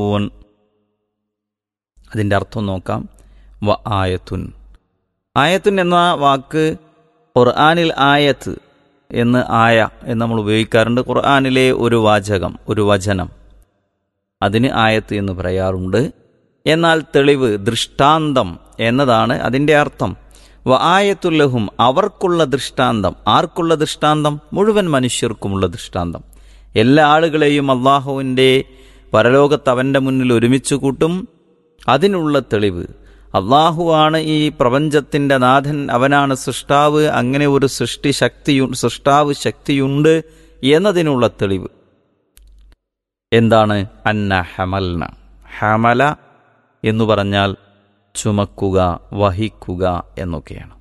ഊൻ അതിൻ്റെ അർത്ഥം നോക്കാം വ ആയത്തുൻ ആയത്തുൻ എന്ന വാക്ക് ഖുർആാനിൽ ആയത്ത് എന്ന് ആയ എന്ന് നമ്മൾ ഉപയോഗിക്കാറുണ്ട് ഖുർആാനിലെ ഒരു വാചകം ഒരു വചനം അതിന് ആയത്ത് എന്ന് പറയാറുണ്ട് എന്നാൽ തെളിവ് ദൃഷ്ടാന്തം എന്നതാണ് അതിൻ്റെ അർത്ഥം വ ആയത്തുല്ലഹും അവർക്കുള്ള ദൃഷ്ടാന്തം ആർക്കുള്ള ദൃഷ്ടാന്തം മുഴുവൻ മനുഷ്യർക്കുമുള്ള ദൃഷ്ടാന്തം എല്ലാ ആളുകളെയും അള്ളാഹുവിൻ്റെ പരലോകത്ത് അവൻ്റെ മുന്നിൽ ഒരുമിച്ച് കൂട്ടും അതിനുള്ള തെളിവ് അള്ളാഹുവാണ് ഈ പ്രപഞ്ചത്തിൻ്റെ നാഥൻ അവനാണ് സൃഷ്ടാവ് അങ്ങനെ ഒരു സൃഷ്ടി ശക്തിയു സൃഷ്ടാവ് ശക്തിയുണ്ട് എന്നതിനുള്ള തെളിവ് എന്താണ് അന്ന ഹമൽന ഹമല എന്നു പറഞ്ഞാൽ ചുമക്കുക വഹിക്കുക എന്നൊക്കെയാണ്